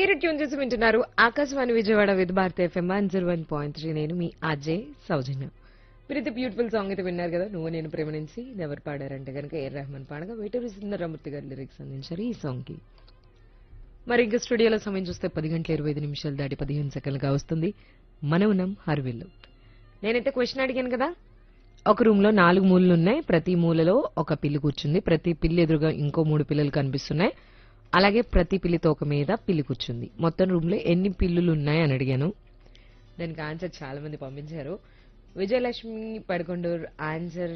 మీరు ట్యూన్ చేసి వింటున్నారు Akashvani Vijayawada with Bharat FM one zero one point three నేను మీ అజయ్ సౌజన్య మీరు ఇది బ్యూటిఫుల్ సాంగ్ అయితే విన్నారు కదా నువ్వు నేను ప్రేమ నుంచి ఇది ఎవరు పాడారంటే కనుక ఏ రెహమాన్ పాడగా వేటూరి సుందరమూర్తి గారి లిరిక్స్ అందించారు ఈ సాంగ్ కి మరి ఇంకా స్టూడియోలో సమయం చూస్తే పది గంటల ఇరవై ఐదు నిమిషాలు దాటి పదిహేను సెకండ్లుగా వస్తుంది మన ఉన్నాం హర్విల్లు నేనైతే క్వశ్చన్ అడిగాను కదా ఒక రూమ్ లో నాలుగు మూలలు ఉన్నాయి ప్రతి మూలలో ఒక పిల్లి కూర్చుంది ప్రతి పిల్లి ఎదురుగా ఇంకో మూడు పిల్లలు కనిపిస్తున్నాయి అలాగే ప్రతి పిల్లి తోక మీద పిల్లి కూర్చుంది మొత్తం రూమ్ లో ఎన్ని పిల్లులు ఉన్నాయి అని అడిగాను దానికి ఆన్సర్ చాలా మంది పంపించారు Vijayalakshmi Padakonduru answer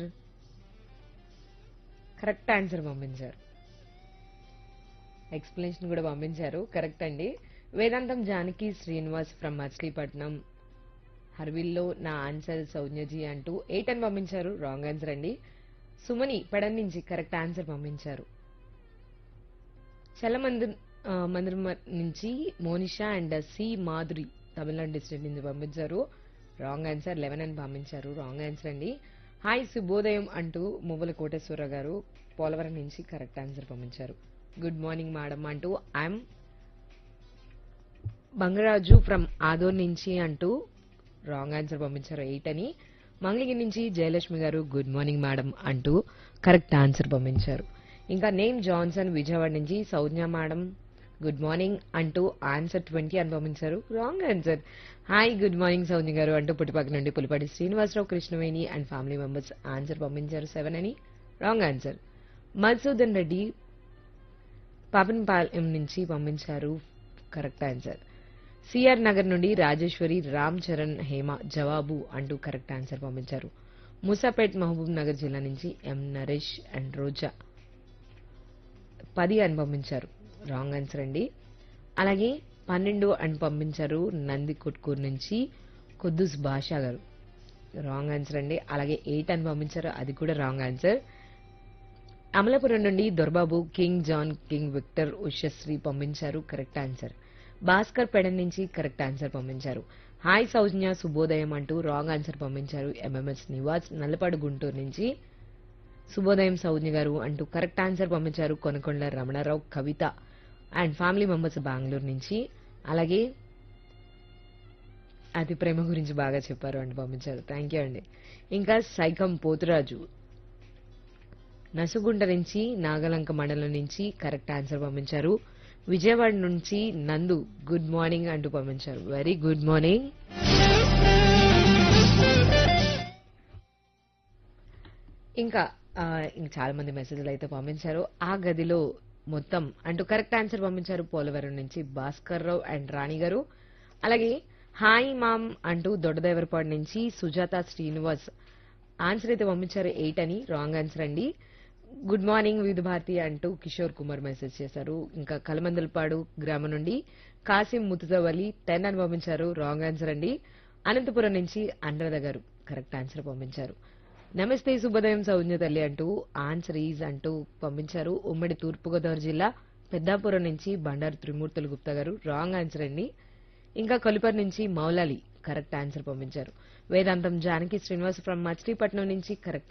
correct answer పంపించారు ఎక్స్ప్లెనేషన్ కూడా పంపించారు కరెక్ట్ అండి వేదాంతం జానకి శ్రీనివాస్ ఫ్రమ్ మచిలీపట్నం హర్విల్లో నా ఆన్సర్ సౌజ్ఞజీ అంటూ ఎయిట్ అని పంపించారు రాంగ్ ఆన్సర్ అండి సుమని పడన్ నుంచి కరెక్ట్ ఆన్సర్ పంపించారు చలమందిర్ ఆ, మందిర్ మ- నుంచి Monisha and C Madhuri Tamil Nadu district నుంచి పంపించారు రాంగ్ ఆన్సర్ లెవెన్ అని పంపించారు రాంగ్ ఆన్సర్ అండి హాయ్ శుభోదయం అంటూ మువ్వల కోటేశ్వర గారు పోలవరం నుంచి కరెక్ట్ ఆన్సర్ పంపించారు గుడ్ మార్నింగ్ మేడం అంటూ ఐఎమ్ బంగరాజు ఫ్రమ్ ఆదోర్ నుంచి అంటూ రాంగ్ ఆన్సర్ పంపించారు ఎయిట్ అని మంగళగిరి నుంచి జయలక్ష్మి గారు గుడ్ మార్నింగ్ మేడం అంటూ కరెక్ట్ ఆన్సర్ పంపించారు ఇంకా నేమ్ జాన్సన్ విజయవాడ నుంచి సౌజ్ఞ మేడం గుడ్ మార్నింగ్ అంటూ ఆన్సర్ ట్వంటీ అని పంపించారు wrong answer hi good morning Saujna గారు అంటూ పుట్టిపక్క నుండి Pulipati Srinivasarao Krishnaveni and family members answer పంపించారు సెవెన్ అని రాంగ్ ఆన్సర్ మధుసూదన్ రెడ్డి పాపన్పాలెం నుంచి పంపించారు కరెక్ట్ ఆన్సర్ సిఆర్ నగర్ నుండి రాజేశ్వరి రామ్ చరణ్ హేమ జవాబు అంటూ కరెక్ట్ ఆన్సర్ పంపించారు ముసాపేట్ మహబూబ్ నగర్ జిల్లా నుంచి ఎం నరేష్ అండ్ రోజా పది అని పంపించారు రాంగ్ ఆన్సర్ అండి అలాగే పన్నెండు అని పంపించారు నంది కొట్కూరు నుంచి కుద్దుస్ భాషా గారు రాంగ్ ఆన్సర్ అండి అలాగే ఎయిట్ అని పంపించారు అది కూడా రాంగ్ ఆన్సర్ అమలాపురం నుండి Dorbabu King John King Victor Ushasri పంపించారు కరెక్ట్ ఆన్సర్ భాస్కర్ పెడన్ నుంచి కరెక్ట్ ఆన్సర్ పంపించారు హాయ్ సౌజ్ఞ శుభోదయం అంటూ రాంగ్ ఆన్సర్ పంపించారు ఎంఎంఎస్ నివాస్ నల్లపాడు గుంటూరు నుంచి శుభోదయం సౌజ్ఞ గారు అంటూ కరెక్ట్ ఆన్సర్ పంపించారు Konakonda Ramanarao Kavitha and family members Bengaluru నుంచి అలాగే అతి ప్రేమ గురించి బాగా చెప్పారు అంటూ పంపించారు థ్యాంక్ యూ అండి ఇంకా సైకం పోతురాజు నసుగుంట నుంచి నాగలంక మండలం నుంచి కరెక్ట్ ఆన్సర్ పంపించారు విజయవాడ నుంచి నందు గుడ్ మార్నింగ్ అంటూ పంపించారు వెరీ గుడ్ మార్నింగ్ ఇంకా ఆ, ఇంకా చాలా మంది మెసేజ్లు అయితే పంపించారు ఆ గదిలో మొత్తం అంటూ కరెక్ట్ ఆన్సర్ పంపించారు పోలవరం నుంచి భాస్కర్ రావు అండ్ రాణి గారు అలాగే హాయ్ మామ్ అంటూ దొడ్డదేవరపాడు నుంచి సుజాత శ్రీనివాస్ ఆన్సర్ అయితే పంపించారు ఎయిట్ అని రాంగ్ ఆన్సర్ అండి గుడ్ మార్నింగ్ వివిధ భారతి అంటూ కిషోర్ కుమార్ మెసేజ్ చేశారు ఇంకా కలమందలపాడు గ్రామం నుండి కాసిం ముతుజవలి టెన్ అని పంపించారు రాంగ్ ఆన్సర్ అండి అనంతపురం నుంచి అనురాధ గారు కరెక్ట్ ఆన్సర్ పంపించారు నమస్తే శుభోదయం సౌజ్ఞ తల్లి అంటూ ఆన్సర్ ఈజ్ అంటూ పంపించారు ఉమ్మడి తూర్పుగోదావరి జిల్లా పెద్దాపురం నుంచి బండారు త్రిమూర్తులు గుప్తా గారు రాంగ్ ఆన్సర్ అండి ఇంకా కొలిపర్ నుంచి మౌలాలి కరెక్ట్ ఆన్సర్ పంపించారు వేదాంతం జానకి శ్రీనివాస్ ఫ్రమ్ మచిలీపట్నం నుంచి కరెక్ట్